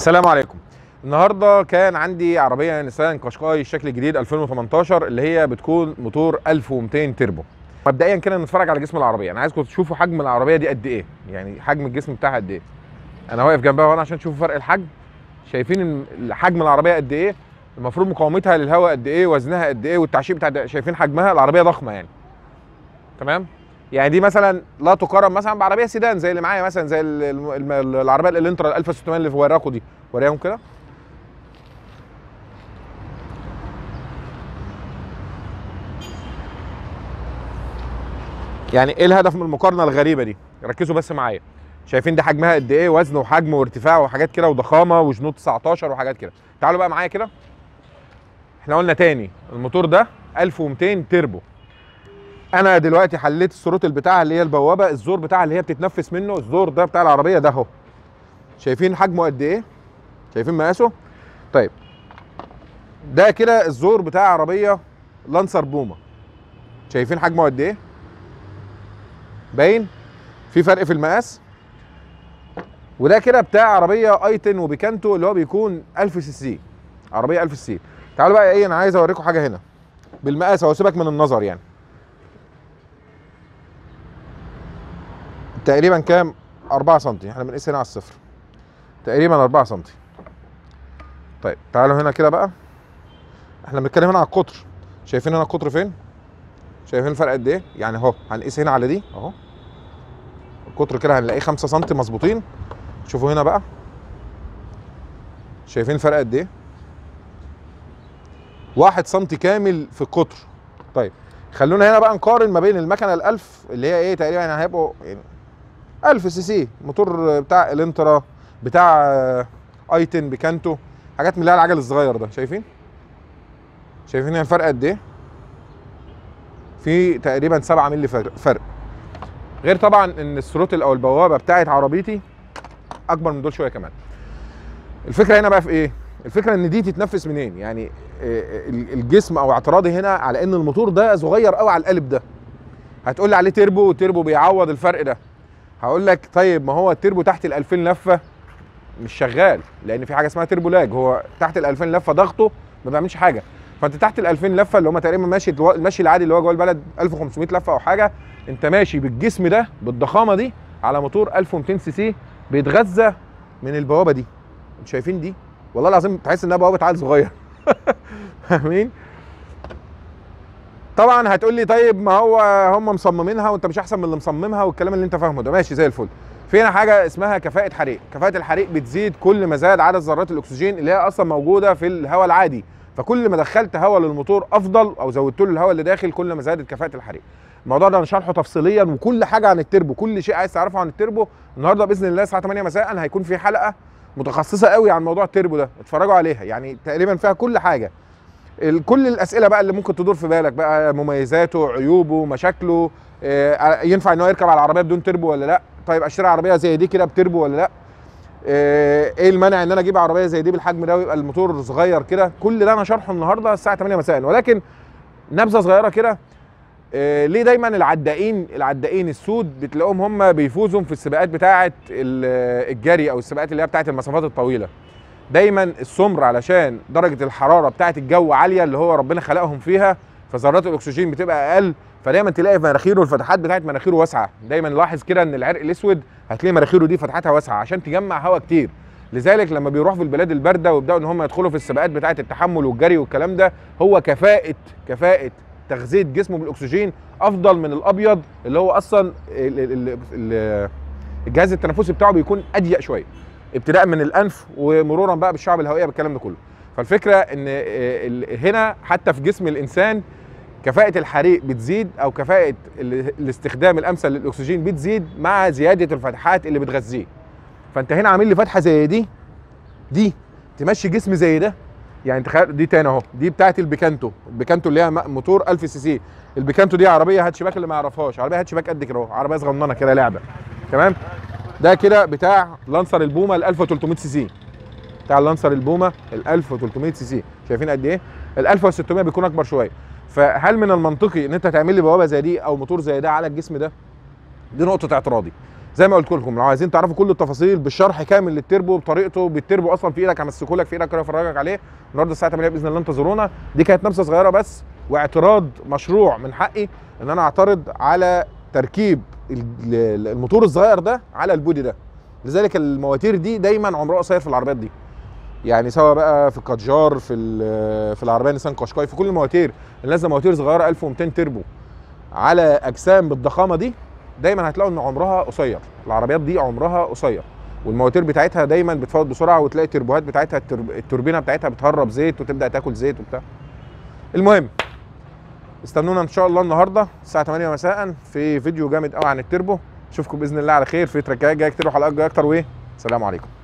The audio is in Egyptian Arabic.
السلام عليكم النهارده كان عندي عربيه نيسان قشقاي الشكل الجديد 2018 اللي هي بتكون موتور 1200 تربو مبدئيا كده نتفرج على جسم العربيه انا عايزكم تشوفوا حجم العربيه دي قد ايه يعني حجم الجسم بتاعها قد ايه انا واقف جنبها وانا عشان تشوفوا فرق الحجم شايفين إن حجم العربيه قد ايه المفروض مقاومتها للهواء قد ايه وزنها قد ايه والتعشيق بتاع ده. شايفين حجمها العربيه ضخمه يعني تمام يعني دي مثلا لا تقارن مثلا بعربيه سيدان زي اللي معايا مثلا زي ال- الم- الم- العربيه الالنترا ال 1600 اللي في وراكم دي وريهم كده يعني ايه الهدف من المقارنه الغريبه دي ركزوا بس معايا شايفين دي حجمها قد ايه وزن وحجم وارتفاع وحاجات كده وضخامه وجنود 19 وحاجات كده تعالوا بقى معايا كده احنا قلنا تاني الموتور ده 1200 تربو انا دلوقتي حليت السروتل بتاعها اللي هي البوابه الزور بتاعها اللي هي بتتنفس منه الزور ده بتاع العربيه ده اهو شايفين حجمه قد ايه شايفين مقاسه طيب ده كده الزور بتاع عربيه لانسر بوما شايفين حجمه قد ايه باين في فرق في المقاس وده كده بتاع عربيه ايتن وبيكانتو اللي هو بيكون 1000 سي سي عربيه 1000 سي سي تعالوا بقى ايه انا عايز اوريكم حاجه هنا بالمقاس اهو سيبك من النظر يعني تقريبا كام 4 سم احنا بنقيس هنا على الصفر تقريبا 4 سم طيب تعالوا هنا كده بقى احنا بنتكلم هنا على القطر شايفين هنا القطر فين شايفين الفرق قد ايه يعني اهو هنقيس هنا على دي اهو القطر كده هنلاقيه 5 سم مظبوطين شوفوا هنا بقى شايفين الفرق قد ايه 1 سم كامل في القطر طيب خلونا هنا بقى نقارن ما بين المكنه ال1000 اللي هي ايه تقريبا يعني هيبقوا يعني 1000 سي سي موتور بتاع الانترا بتاع آه، ايتن بيكانتو حاجات من اللي هي العجل الصغير ده شايفين شايفين هنا الفرق قد ايه في تقريبا 7 مللي فرق فرق غير طبعا ان الثروتل او البوابه بتاعت عربيتي اكبر من دول شويه كمان الفكره هنا بقى في ايه الفكره ان دي تتنفس منين يعني آه، ال- الجسم او اعتراضي هنا على ان الموتور ده صغير قوي على القالب ده هتقول لي عليه تربو والتربو بيعوض الفرق ده هقول لك طيب ما هو التربو تحت ال 2000 لفه مش شغال لان في حاجه اسمها تربو لاج هو تحت ال 2000 لفه ضغطه ما بيعملش حاجه فانت تحت ال 2000 لفه اللي هم تقريبا ماشي المشي العادي اللي هو جوه البلد 1500 لفه او حاجه انت ماشي بالجسم ده بالضخامه دي على موتور 1200 سي سي بيتغذى من البوابه دي انتوا شايفين دي والله العظيم تحس انها بوابه عيل صغير فاهمين طبعا هتقول لي طيب ما هو هم مصممينها وانت مش احسن من اللي مصممها والكلام اللي انت فاهمه ده ماشي زي الفل في هنا حاجه اسمها كفاءه حريق كفاءه الحريق بتزيد كل ما زاد عدد ذرات الاكسجين اللي هي اصلا موجوده في الهواء العادي فكل ما دخلت هواء للموتور افضل او زودت له الهواء اللي داخل كل ما زادت كفاءه الحريق الموضوع ده انا شرحه تفصيليا وكل حاجه عن التربو كل شيء عايز تعرفه عن التربو النهارده باذن الله الساعه 8 مساء هيكون في حلقه متخصصه قوي عن موضوع التربو ده اتفرجوا عليها يعني تقريبا فيها كل حاجه ال- كل الاسئله بقى اللي ممكن تدور في بالك بقى مميزاته عيوبه مشاكله آه، ينفع ان هو يركب على العربيه بدون تربو ولا لا طيب اشتري عربيه زي دي كده بتربو ولا لا آه، ايه المانع ان انا اجيب عربيه زي دي بالحجم ده ويبقى الموتور صغير كده كل ده انا شرحه النهارده الساعه 8 مساء ولكن نبذه صغيره كده آه، ليه دايما العدائين العدائين السود بتلاقوهم هم بيفوزوا في السباقات بتاعه ال- الجري او السباقات اللي هي بتاعه المسافات الطويله دايما السمر علشان درجه الحراره بتاعه الجو عاليه اللي هو ربنا خلقهم فيها فذرات الاكسجين بتبقى اقل فدايما تلاقي في مناخيره الفتحات بتاعه مناخيره واسعه دايما لاحظ كده ان العرق الاسود هتلاقي مناخيره دي فتحاتها واسعه عشان تجمع هواء كتير لذلك لما بيروح في البلاد البارده ويبداوا ان هم يدخلوا في السباقات بتاعه التحمل والجري والكلام ده هو كفاءه كفاءه تغذيه جسمه بالاكسجين افضل من الابيض اللي هو اصلا ال- ال- ال- ال- الجهاز التنفسي بتاعه بيكون اضيق شويه ابتداء من الانف ومرورا بقى بالشعب الهوائيه بالكلام ده كله فالفكره ان آه، ال- هنا حتى في جسم الانسان كفاءة الحريق بتزيد او كفاءة ال- الاستخدام الامثل للاكسجين بتزيد مع زيادة الفتحات اللي بتغذيه فانت هنا عامل لي فتحة زي دي دي تمشي جسم زي ده يعني تخيل دي تاني اهو دي بتاعت البيكانتو البيكانتو اللي هي م- موتور 1000 سي سي البيكانتو دي عربيه هاتشباك اللي ما يعرفهاش عربيه هاتشباك قد كده اهو عربيه صغننه كده لعبه تمام ده كده بتاع لانسر البومه ال 1300 سي سي بتاع اللانسر البومه ال 1300 سي سي شايفين قد ايه ال 1600 بيكون اكبر شويه فهل من المنطقي ان انت تعمل لي بوابه زي دي او موتور زي ده على الجسم ده دي نقطه اعتراضي زي ما قلت لكم لو عايزين تعرفوا كل التفاصيل بالشرح كامل للتربو بطريقته بالتربو اصلا في ايدك همسكه لك في ايدك كده افرجك عليه النهارده الساعه 8 باذن الله انتظرونا دي كانت نبذه صغيره بس واعتراض مشروع من حقي ان انا اعترض على تركيب ال- الموتور الصغير ده على البودي ده لذلك المواتير دي دايما عمرها قصير في العربيات دي يعني سواء بقى في الكاتجار في ال- في العربيه نيسان قشقاي في كل المواتير اللي نازله مواتير صغيره 1200 تربو على اجسام بالضخامه دي دايما هتلاقوا ان عمرها قصير العربيات دي عمرها قصير والمواتير بتاعتها دايما بتفوت بسرعه وتلاقي التربوهات بتاعتها الترب... التوربينه بتاعتها بتهرب زيت وتبدا تاكل زيت وبتاع المهم استنونا ان شاء الله النهارده الساعه 8 مساء في فيديو جامد قوي عن التربو اشوفكم باذن الله على خير في تركات جايه كتير وحلقات جايه اكتر وايه سلام عليكم